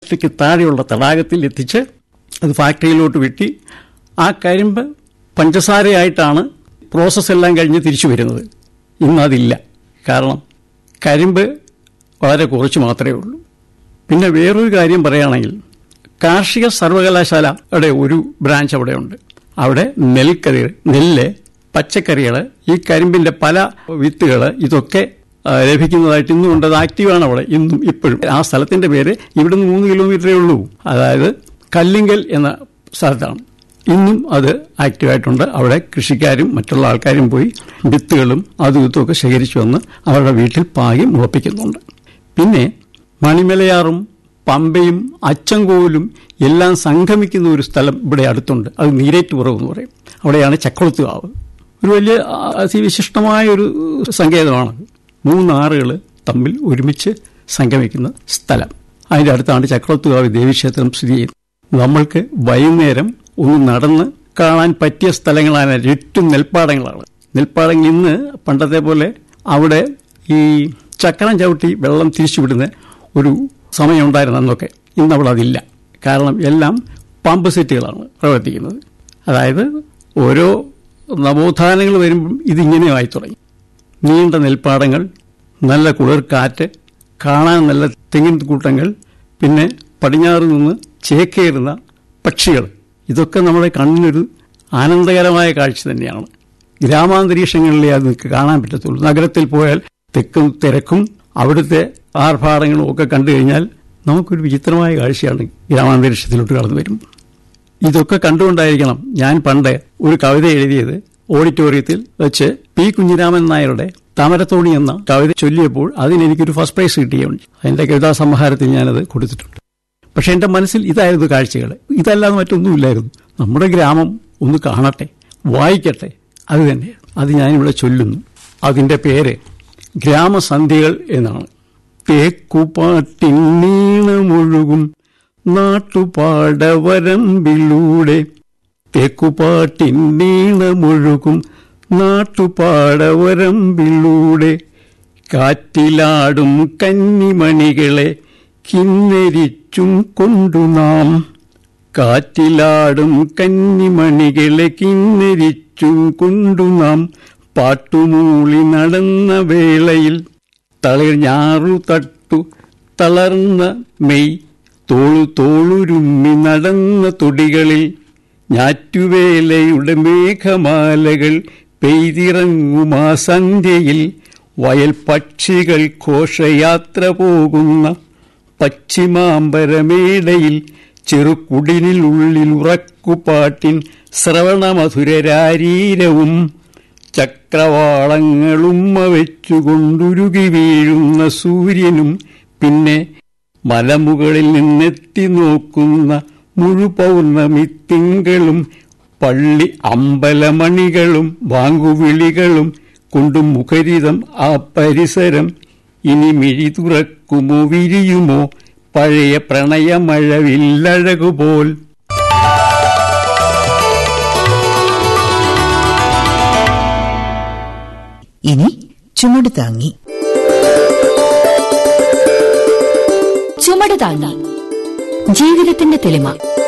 ക്ക് താഴെയുള്ള തടാകത്തിൽ എത്തിച്ച് അത് ഫാക്ടറിയിലോട്ട് വെട്ടി ആ കരിമ്പ് പഞ്ചസാരയായിട്ടാണ് പ്രോസസ്സ് എല്ലാം കഴിഞ്ഞ് തിരിച്ചു വരുന്നത് ഇന്നതില്ല കാരണം കരിമ്പ് വളരെ കുറച്ച് മാത്രമേ ഉള്ളൂ പിന്നെ വേറൊരു കാര്യം പറയുകയാണെങ്കിൽ കാർഷിക സർവകലാശാലയുടെ ഒരു ബ്രാഞ്ച് അവിടെയുണ്ട് അവിടെ നെൽക്കറി നെല്ല് പച്ചക്കറികൾ ഈ കരിമ്പിന്റെ പല വിത്തുകൾ ഇതൊക്കെ ആ, ലഭിക്കുന്നതായിട്ട് ഇന്നും ഉണ്ട് അത് ആക്റ്റീവാണ് അവിടെ ഇന്നും ഇപ്പോഴും ആ സ്ഥലത്തിന്റെ പേര് ഇവിടുന്ന് മൂന്ന് കിലോമീറ്ററേ ഉള്ളൂ അതായത് കല്ലിങ്കൽ എന്ന സ്ഥലത്താണ് ഇന്നും അത് ആക്റ്റീവായിട്ടുണ്ട് അവിടെ കൃഷിക്കാരും മറ്റുള്ള ആൾക്കാരും പോയി വിത്തുകളും അതും ഇതും ഒക്കെ ശേഖരിച്ചു വന്ന് അവരുടെ വീട്ടിൽ പാകി മുളപ്പിക്കുന്നുണ്ട് പിന്നെ മണിമലയാറും പമ്പയും അച്ചൻകോവിലും എല്ലാം സംഗമിക്കുന്ന ഒരു സ്ഥലം ഇവിടെ അടുത്തുണ്ട് അത് നീരേറ്റുപുറം എന്ന് പറയും അവിടെയാണ് ചക്കുളത്തുകാവ് ഒരു വലിയ ആ, അതിവിശിഷ്ടമായ ഒരു സങ്കേതമാണ് മൂന്നാറുകൾ തമ്മിൽ ഒരുമിച്ച് സംഗമിക്കുന്ന സ്ഥലം അതിന്റെ അടുത്താണ് ചക്രത്തുകാവ് ദേവീക്ഷേത്രം സ്ഥിതി ചെയ്യുന്നത് നമ്മൾക്ക് വൈകുന്നേരം ഒന്ന് നടന്ന് കാണാൻ പറ്റിയ സ്ഥലങ്ങളാണ് ചുറ്റും നെൽപ്പാടങ്ങളാണ് നെൽപ്പാടങ്ങൾ ഇന്ന് പണ്ടത്തെ പോലെ അവിടെ ഈ ചക്രം ചവിട്ടി വെള്ളം തിരിച്ചുവിടുന്ന ഒരു സമയമുണ്ടായിരുന്നു അന്നൊക്കെ ഇന്ന് അവിടെ അതില്ല കാരണം എല്ലാം പമ്പ് സെറ്റുകളാണ് പ്രവർത്തിക്കുന്നത് അതായത് ഓരോ നവോത്ഥാനങ്ങൾ വരുമ്പം ഇതിങ്ങനെയായി തുടങ്ങി നീണ്ട നെൽപ്പാടങ്ങൾ നല്ല കുളിർക്കാറ്റ് കാണാൻ നല്ല തെങ്ങിൻ കൂട്ടങ്ങൾ പിന്നെ പടിഞ്ഞാറ് നിന്ന് ചേക്കേറുന്ന പക്ഷികൾ ഇതൊക്കെ നമ്മുടെ കണ്ണിനൊരു ആനന്ദകരമായ കാഴ്ച തന്നെയാണ് ഗ്രാമാന്തരീക്ഷങ്ങളിലേ അത് നിങ്ങൾക്ക് കാണാൻ പറ്റത്തുള്ളൂ നഗരത്തിൽ പോയാൽ തെക്കും തിരക്കും അവിടുത്തെ ആർഭാടങ്ങളും ഒക്കെ കണ്ടു കഴിഞ്ഞാൽ നമുക്കൊരു വിചിത്രമായ കാഴ്ചയാണ് ഗ്രാമാന്തരീക്ഷത്തിലോട്ട് കടന്നു വരുമ്പോൾ ഇതൊക്കെ കണ്ടുകൊണ്ടായിരിക്കണം ഞാൻ പണ്ട് ഒരു കവിത എഴുതിയത് ഓഡിറ്റോറിയത്തിൽ വെച്ച് പി കുഞ്ഞിരാമൻ നായരുടെ താമരത്തോണി എന്ന കവിത ചൊല്ലിയപ്പോൾ അതിന് എനിക്കൊരു ഫസ്റ്റ് പ്രൈസ് കിട്ടുകയുണ്ട് അതിന്റെ കവിതാ സമാഹാരത്തിൽ ഞാനത് കൊടുത്തിട്ടുണ്ട് പക്ഷെ എന്റെ മനസ്സിൽ ഇതായിരുന്നു കാഴ്ചകൾ ഇതല്ലാതെ മറ്റൊന്നുമില്ലായിരുന്നു നമ്മുടെ ഗ്രാമം ഒന്ന് കാണട്ടെ വായിക്കട്ടെ അത് തന്നെ അത് ഞാനിവിടെ ചൊല്ലുന്നു അതിന്റെ പേര് ഗ്രാമസന്ധ്യകൾ എന്നാണ് തേക്കുപാട്ടിൻ നീണമൊഴുകും നാട്ടുപാടവരമ്പിലൂടെ തേക്കുപാട്ടിൻ നീണമൊഴുകും നാട്ടുപാടവരമ്പിലൂടെ കാറ്റിലാടും കന്നിമണികളെ കിന്നരിച്ചും കൊണ്ടു നാം കാറ്റിലാടും കന്നിമണികളെ കിന്നരിച്ചും കൊണ്ടു നാം പാട്ടുമൂളി നടന്ന വേളയിൽ തളിർഞ്ഞാറു തട്ടു തളർന്ന മെയ് തോളു തോളുരുമ്മി നടന്ന തൊടികളിൽ ഞാറ്റുവേലയുടെ മേഘമാലകൾ പെയ്തിറങ്ങുമാ സന്ധ്യയിൽ വയൽ പക്ഷികൾ ഘോഷയാത്ര പോകുന്ന പശ്ചിമാമ്പരമേടയിൽ ചെറുകുടിനുള്ളിൽ ഉറക്കുപാട്ടിൻ ശ്രവണമധുരരാരീരവും ചക്രവാളങ്ങളുമ്മ വെച്ചുകൊണ്ടുരുകി വീഴുന്ന സൂര്യനും പിന്നെ മലമുകളിൽ നിന്നെത്തി നോക്കുന്ന മുഴുപൗർണമി തിങ്കളും പള്ളി അമ്പലമണികളും വാങ്ങുവിളികളും കൊണ്ടു മുഖരിതം ആ പരിസരം ഇനി മിഴി തുറക്കുമോ വിരിയുമോ പഴയ പ്രണയമഴവില്ലഴകുപോൽ ഇനി ചുമട് താങ്ങി ചുമട് താങ്ങി ജീവിതത്തിന്റെ തെളിമ